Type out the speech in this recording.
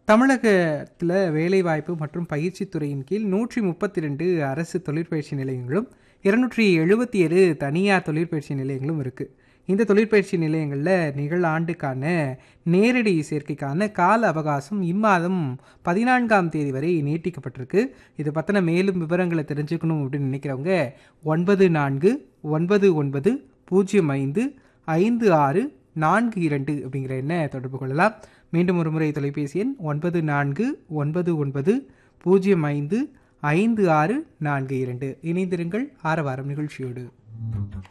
தமிழகத்தில் வேலைவாய்ப்பு மற்றும் பயிற்சித் துறையின் கீழ் நூற்றி முப்பத்தி ரெண்டு அரசு தொழிற்பயிற்சி நிலையங்களும் இருநூற்றி எழுபத்தி ஏழு தனியார் தொழிற்பயிற்சி நிலையங்களும் இருக்குது இந்த தொழிற்பயிற்சி நிலையங்களில் நிகழாண்டுக்கான நேரடி சேர்க்கைக்கான கால அவகாசம் இம்மாதம் பதினான்காம் தேதி வரை நீட்டிக்கப்பட்டிருக்கு இது பற்றின மேலும் விவரங்களை தெரிஞ்சுக்கணும் அப்படின்னு நினைக்கிறவங்க ஒன்பது நான்கு ஒன்பது ஒன்பது பூஜ்ஜியம் ஐந்து ஐந்து ஆறு நான்கு இரண்டு அப்படிங்கிற எண்ணை தொடர்பு கொள்ளலாம் மீண்டும் ஒரு முறை தொலைபேசி எண் ஒன்பது நான்கு ஒன்பது ஒன்பது பூஜ்ஜியம் ஐந்து ஐந்து ஆறு நான்கு இரண்டு இணைந்திருங்கள் ஆரவாரம் நிகழ்ச்சியோடு